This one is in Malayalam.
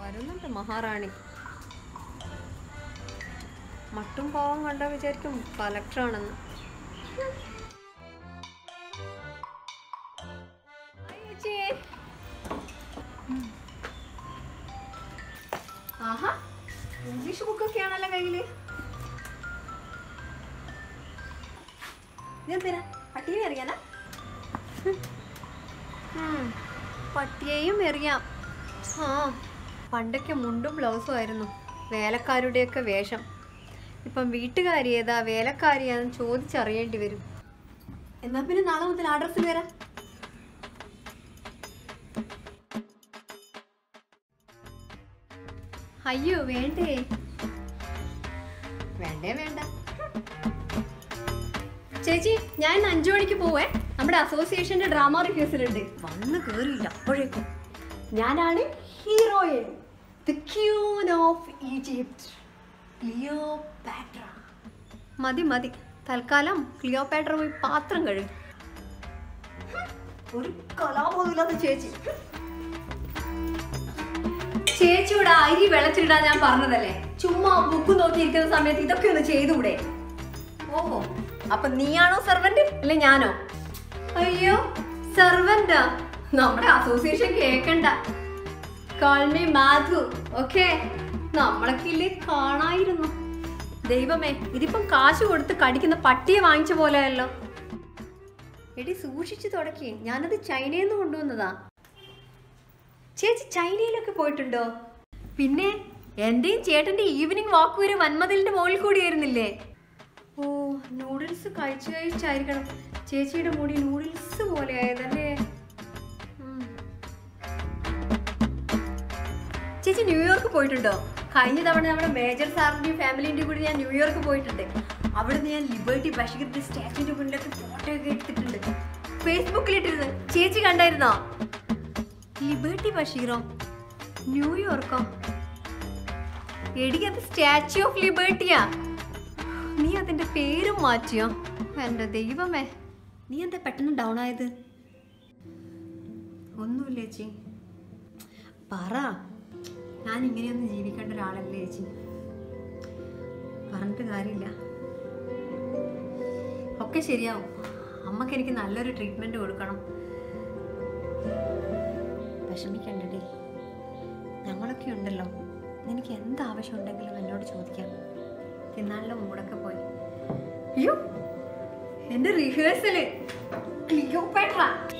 വരുന്നുണ്ട് മഹാറാണി മട്ടും പാവം കണ്ടാ വിചാരിക്കും കലക്ടറാണെന്ന് ഹായ് ചേച്ചി. ഉം. ആഹാ ഇംഗ്ലീഷ് ബുക്കൊക്കെ ആണല്ലോ കയ്യില് ഇതെന്തിനാ പട്ടിയെ അറിയാനാ ഉം. പട്ടിയെയും എറിയാം ആ പണ്ടൊക്കെ മുണ്ടും ബ്ലൗസും ആയിരുന്നു വേലക്കാരുടെയൊക്കെ വേഷം ഇപ്പം വീട്ടുകാരി ഏതാ വേലക്കാരി ഏതാന്ന് ചോദിച്ചറിയേണ്ടി വരും എന്നാ പിന്നെ നാളെ മുതൽ ആ ഡ്രസ്സിൽ വരാം അയ്യോ വേണ്ടേ വേണ്ടേ വേണ്ട ചേച്ചി ഞാൻ ഇന്ന് അഞ്ചു മണിക്ക് പോവേ നമ്മുടെ അസോസിയേഷന്റെ ഡ്രാമ റിഹേഴ്സൽ ഉണ്ട് വന്ന് കേറിയില്ല അപ്പോഴേക്കും ഞാനാണ് heroine the queen of Egypt Cleopatra മതി മതി തൽക്കാലം ക്ലിയോപാട്ര പോയി പാത്രം കഴുകും ഒരു കലാബോധമില്ലാത്ത ചേച്ചി ചേച്ചിയുടെ അരി വെള്ളത്തിലിടാൻ ഞാൻ പറഞ്ഞതല്ലേ ചുമ്മാ ബുക്ക് നോക്കിയിരിക്കുന്ന സമയത്ത് ഇതൊക്കെ ഒന്ന് ചെയ്തുകൂടെ ഓഹോ അപ്പൊ നീയാണോ സെർവന്റ് അല്ലെ ഞാനോ അയ്യോ സെർവന്റാ നമ്മുടെ അസോസിയേഷൻ കേക്കണ്ട കാൾമി മാധു ഓക്കെ നമ്മളൊക്കെ ഇല്ലേ കാണായിരുന്നു ദൈവമേ ഇതിപ്പം കാശ് കൊടുത്ത് കടിക്കുന്ന പട്ടിയെ വാങ്ങിച്ച പോലെയല്ലോ എടി സൂക്ഷിച്ചു തുടക്കി ഞാനത് ചൈനയിൽ നിന്ന് കൊണ്ടുവന്നതാ ചേച്ചി ചൈനയിലൊക്കെ പോയിട്ടുണ്ടോ പിന്നെ എന്റെയും ചേട്ടന്റെ ഈവനിങ് വാക്ക് വരെ വന്മതിലിന്റെ മുകളിൽ കൂടിയായിരുന്നില്ലേ ഓ നൂഡിൽസ് കഴിച്ചു കഴിച്ചായിരിക്കണം ചേച്ചിയുടെ മുടി നൂഡിൽസ് പോലെ ആയതല്ലേ ഉം. ചേച്ചി ന്യൂയോർക്ക് പോയിട്ടുണ്ടോ കഴിഞ്ഞ തവണ നമ്മുടെ മേജർ സാറിന്റെയും ഫാമിലിന്റെയും കൂടി ഞാൻ ന്യൂയോർക്ക് പോയിട്ടുണ്ട് അവിടുന്ന് ഞാൻ ലിബർട്ടി ബഷീറിന്റെ സ്റ്റാച്ചുവിന്റെ മുന്നിലൊക്കെ ഫോട്ടോ ഒക്കെ എടുത്തിട്ടുണ്ട് ഫേസ്ബുക്കിലിട്ടിരുന്നു ചേച്ചി കണ്ടായിരുന്നോ ലിബർട്ടി ബഷീറോ ന്യൂയോർക്കോ എടി അത് സ്റ്റാച്യു ഓഫ് ലിബർട്ടിയാ നീ അതിന്റെ പേരും മാറ്റിയോ എന്റെ ദൈവമേ നീ എന്താ പെട്ടെന്ന് ഡൗൺ ആയത് ഒന്നുമില്ല ചേച്ചി പറ ഞാൻ ഇങ്ങനെയൊന്നും ജീവിക്കേണ്ട ഒരാളല്ലേ ചേച്ചി പറഞ്ഞിട്ട് കാര്യമില്ല ഒക്കെ ശരിയാവും അമ്മക്ക് എനിക്ക് നല്ലൊരു ട്രീറ്റ്മെന്റ് കൊടുക്കണം വിഷമിക്കണ്ടേ ഞങ്ങളൊക്കെ ഉണ്ടല്ലോ നിനക്ക് എന്ത് ആവശ്യം ഉണ്ടെങ്കിലും എന്നോട് ചോദിക്കാം തിന്നാളിലെ മൂടൊക്കെ പോയി അയ്യോ എന്റെ റിഹേഴ്സല് ക്ലിയോപേട്ര